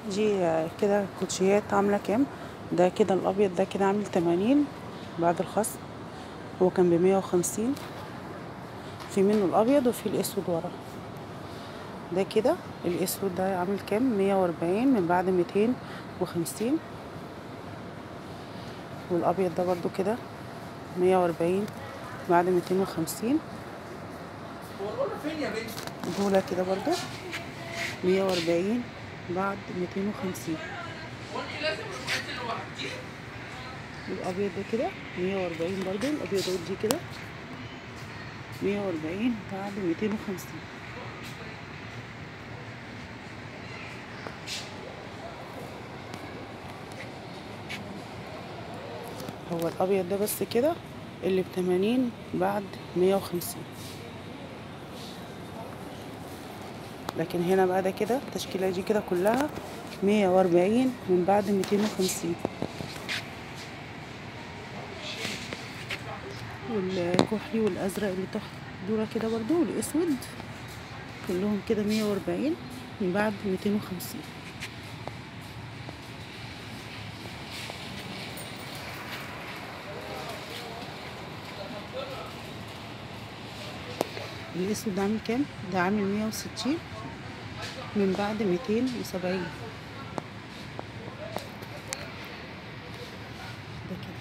دي آه، كده كوتشيات عاملة كام ده كده الأبيض ده كده عامل تمانين بعد الخصم هو كان بمية وخمسين في منه الأبيض وفي الأسود ورا ده كده الأسود ده عامل كام مية وأربعين من بعد ميتين وخمسين والأبيض ده برضو كده مية وأربعين بعد ميتين وخمسين دول كده برضو مية وأربعين بعد ميتين وخمسين الأبيض ده كده مية وأربعين برضو الأبيض دي كده مية وأربعين بعد ميتين وخمسين هو الأبيض ده بس كده اللي بتمانين بعد مية وخمسين لكن هنا بقى ده كده التشكيلة دي كده كلها مية وأربعين من بعد ميتين وخمسين والكحلي والأزرق اللي تحت دول كده برضو والأسود كلهم كده مية وأربعين من بعد ميتين وخمسين الأسود ده عامل كام؟ ده عامل مية وستين من بعد ميتين وسبعين ده كده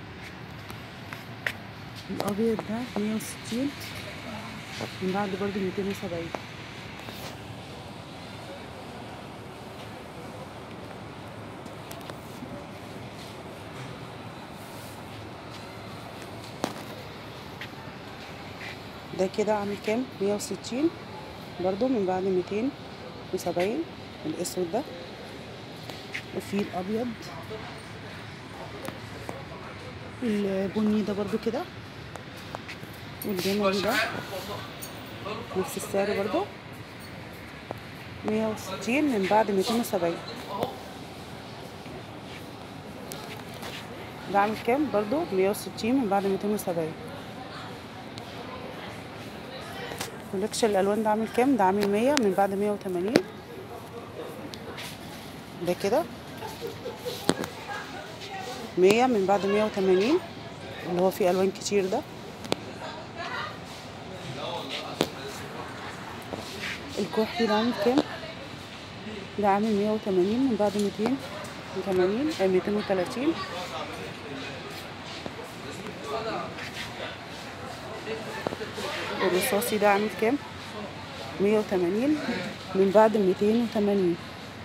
الأبيض ده مية وستين من بعد برضه ميتين وسبعين ده كده عامل كام مية وستين برضو من بعد ميتين وسبعين الأسود ده وفي الأبيض البني ده برضو كده والجملي ده نفس السعر برضو مية وستين من بعد ميتين وسبعين ده عامل كام برضو مية وستين من بعد ميتين وسبعين كولكشن الالوان ده عامل كام ده عامل مية من بعد مية وتمانين ده كده مية من بعد مية وتمانين اللي هو فيه الوان كتير ده الكحلي ده عامل كام ده عامل مية وتمانين من بعد ميتين وتمانين آه ميتين وتلاتين الرصاصي ده عامل كام مية وتمانين من بعد ميتين وتمانين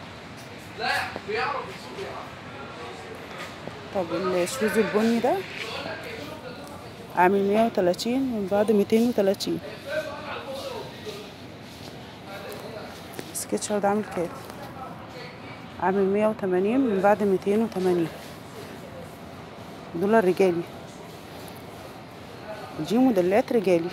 طب الشوز البني ده عامل مية وتلاتين من بعد ميتين وتلاتين سكتشر ده عامل كام عامل مية وتمانين من بعد ميتين وتمانين دول الرجالي دي موديلات رجالي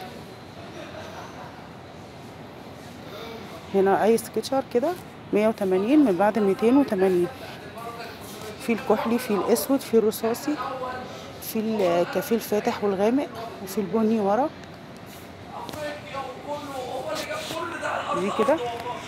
هنا اي سكتشر كده مية وتمانين من بعد ميتين وتمانين في الكحلي في الاسود في الرصاصي في الكافيه الفاتح والغامق وفي البني ورا دي كده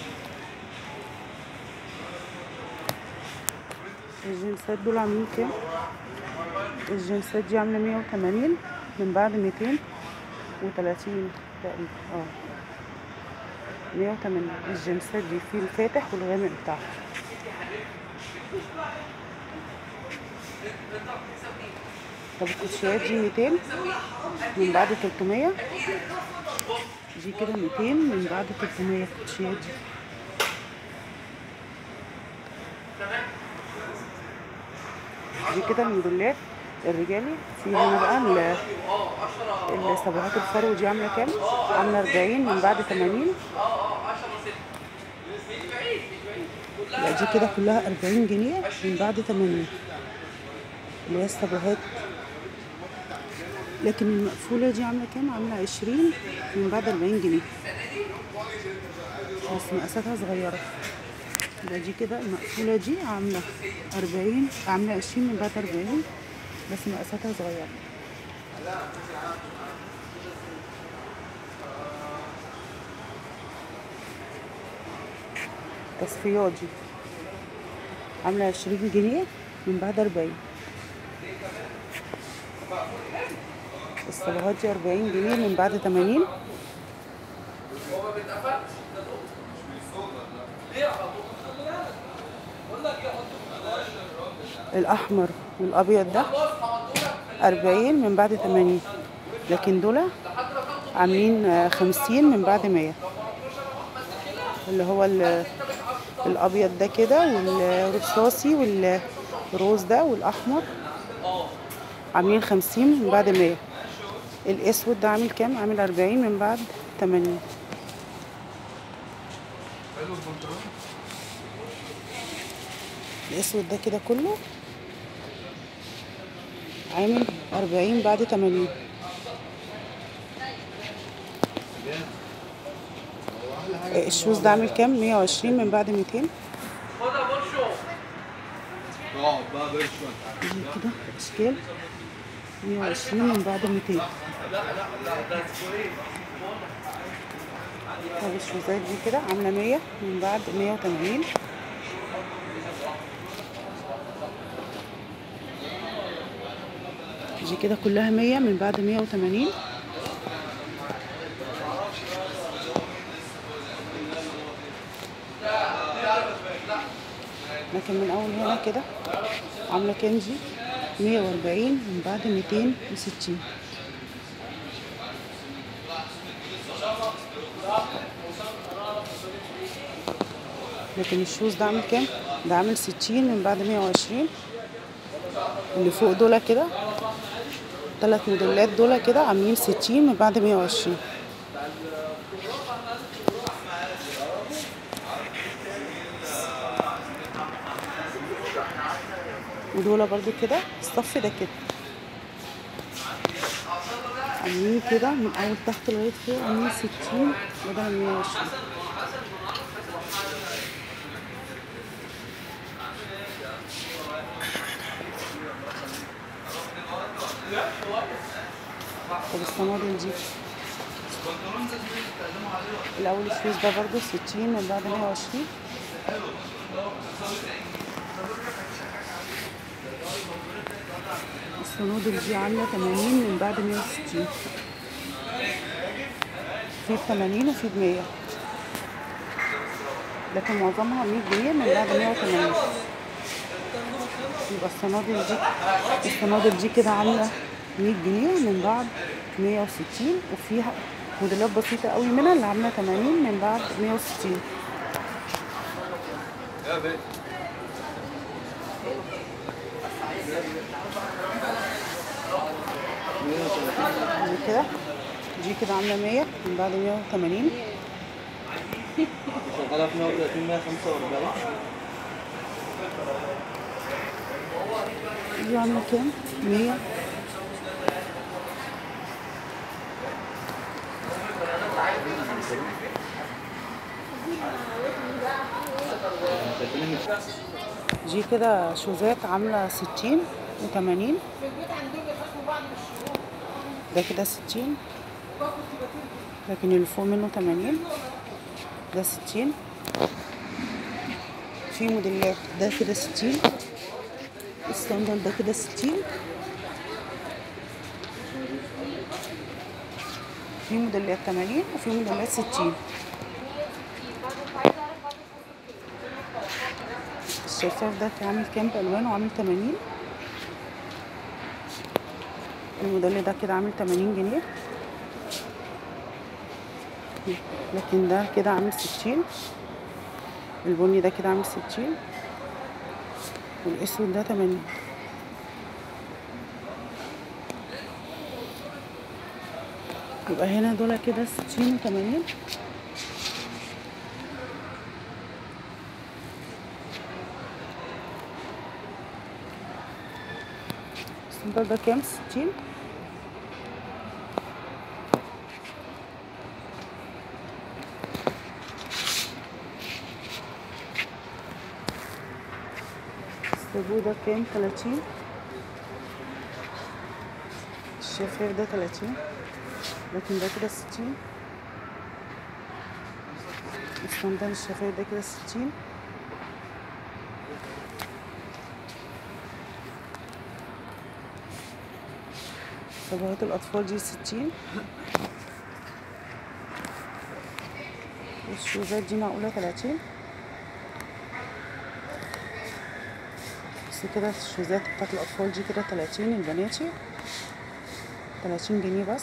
الجنسات دول عاملين كام الجنسات دي عامله مية وتمانين من بعد ميتين وتلاتين تقريبا اه مية وتمانين الجنسات دي في الفاتح والغامق بتاعها طب الكوتشيات دي ميتين من بعد تلتمية دي كده ميتين من بعد تلتمية الكوتشيات دي دي كده الموديلات الرجالي في هنا بقى ال- الصبغات الفرو دي عامله كام عامله 40 من بعد 80 لا دي كده كلها 40 جنيه من بعد 80 اللي هي الصبغات لكن المقفولة دي عاملة كام؟ عاملة 20 من بعد 40 جنيه بس مقاساتها صغيرة ده دي كده المقفولة دي عاملة 40 عاملة 20 من بعد 40 بس مقاساتها صغيرة تصفيات دي عاملة عشرين جنيه من بعد أربعين الصبغات دي أربعين جنيه من بعد تمانين الأحمر والأبيض ده أربعين من بعد تمانين لكن دول عاملين آه، خمسين من بعد مية اللي هو ال- الأبيض ده كده والرصاصي والروز ده والأحمر عاملين خمسين من بعد مية الأسود ده عامل كام؟ عامل أربعين من بعد تمانين الأسود ده كده كله عامل أربعين بعد تمانين الشوز ده عامل كام؟ مية وعشرين من بعد ميتين اقعد بقى بقى شويه دي كده اشكال 120 من بعد 200 طب الشوزات دي كده عامله 100 من بعد 180 دي كده كلها 100 من بعد 180 لكن من اول هنا كده عامله كنجي 140 من بعد 260 لكن الشوز ده عامل كام؟ ده عامل 60 من بعد 120 اللي فوق دول كده تلات موديلات دول كده عاملين 60 من بعد 120 ودول برضو كده الصف ده كده عاملين كده من اول تحت لغايه فوق عاملين 60 بدل 120 طب الصنادل دي الاول الشوز ده برضو 60 من بعد 120 الصنادل دي عاملة 80 من بعد 160 في ب 80 وفي ب 100 لكن معظمها 100 جنيه من بعد 180 يبقى الصنادل دي الصنادل دي كده عاملة 100 جنيه من بعد 160 وفيها موديلات بسيطة قوي منها اللي عاملة 80 من بعد 160 يا بيه دي كده دي كده عاملة 100 من بعد 180 شغالة في 130 145 دي عاملة كام؟ 100 دي كده شوزات عاملة 60 و80 ده كده 60 لكن اللي فوق منه 80 ده 60 في موديلات ده كده 60 الستاندرد ده كده 60 في موديلات 80 وفي موديلات 60 الشفاف ده كان عامل كام بألوانه عامل 80 الموديل ده كده عامل 80 جنيه لكن ده كده عامل 60 البني ده كده عامل 60 والاسود ده 80 يبقى هنا دول كده 60 و 80 السندر ده كام 60 السابو ده كام 30 الشفاف ده 30 لكن ده كده 60 الصندان الشفاف ده كده 60 صبغات الأطفال دي ستين والشوزات دي معقولة تلاتين بس كده الشوزات بتاعت الأطفال دي كده تلاتين البناتي تلاتين جنيه بس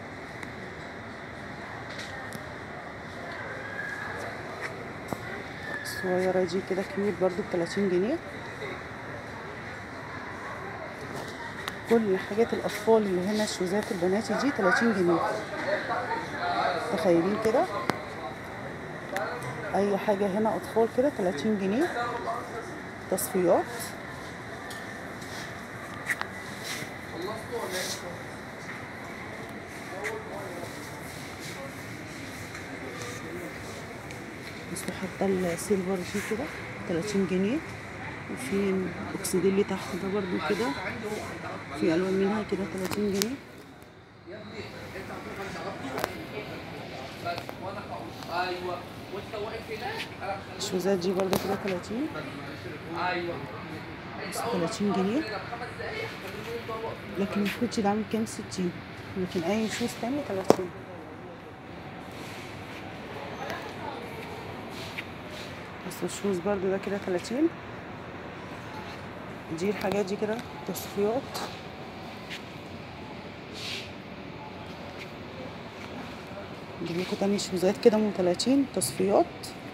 الصغيرة دي كده كيوت برضو بتلاتين جنيه كل حاجات الأطفال اللي هنا الشوزات البناتي دي تلاتين جنيه تخيلين كده أي حاجة هنا أطفال كده تلاتين جنيه تصفيات بس حتى السيلفر دي كده تلاتين جنيه وفي اكسديلي تحت ده برضو كده في الوان منها كده تلاتين جنيه ايوه وانت واقف هناك انا الشوزات دي برضو كده تلاتين ايوه بس تلاتين جنيه لكن الكوتشي ده عامل كام ستين لكن اي شوز تاني تلاتين بس الشوز برضو ده كده تلاتين دي الحاجات دي كده تصفيات نجيب لكم تاني شوزات كده من تلاتين تصفيات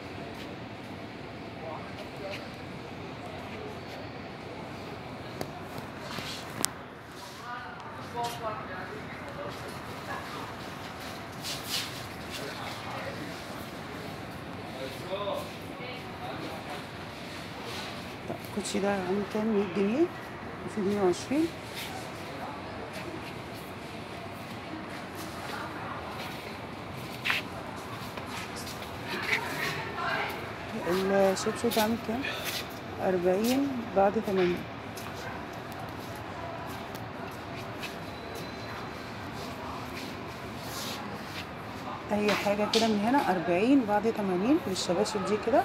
طب الكوتشي ده عامل كام 100 جنيه وفي 120 الشبشب ده عامل كام 40 بعد 80 اي حاجه كده من هنا 40 بعد 80 للشباشب دي كده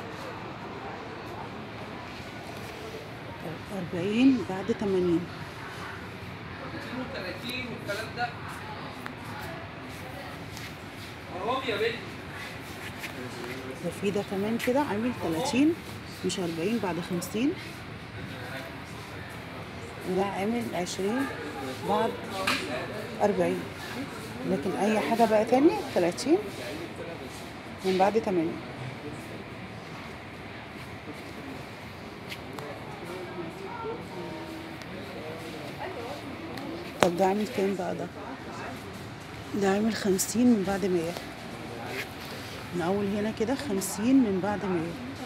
40 بعد 80 30 والكلام ده حرام يا بنت ده في ده كمان كده عامل 30 مش 40 بعد 50 وده عامل 20 بعد 40 لكن اي حاجه بقى تاني 30 من بعد 80 طب ده عامل كام بقى ده ده عامل 50 من بعد 100 من اول هنا كده 50 من بعد 100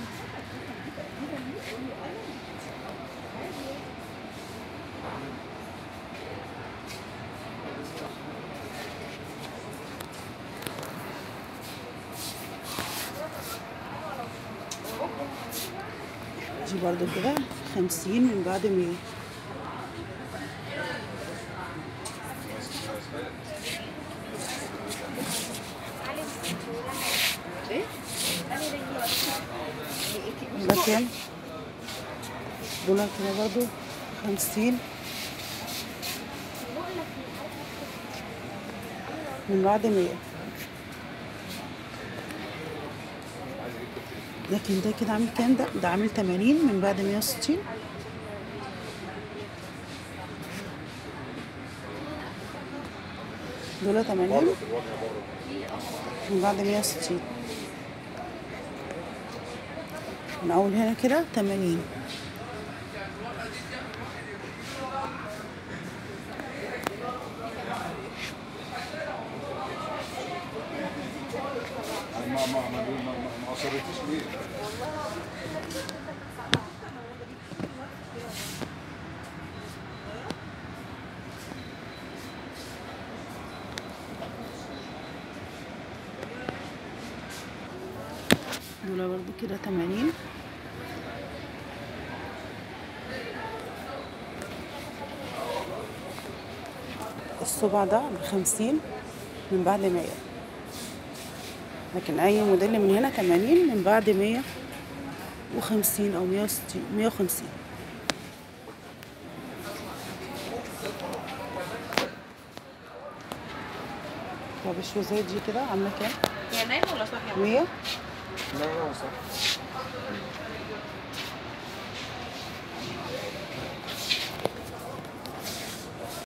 دي برضو كده 50 من بعد 100 ده كام دول كده برضو خمسين من بعد مية لكن ده كده عامل كام ده ده عامل تمانين من بعد مية وستين دول تمانين من بعد مية وستين من اول هنا كده تمانين ما ما ما ما ما ما اصرتيش ليه؟ دول برضو كده تمانين الصبع ده بخمسين من بعد مية لكن أي موديل من هنا تمانين من بعد مية وخمسين أو مية وستين مية وخمسين طب الشوزات دي كده عامله كام هي نايمه ولا صاحيه 100 نايمة وصح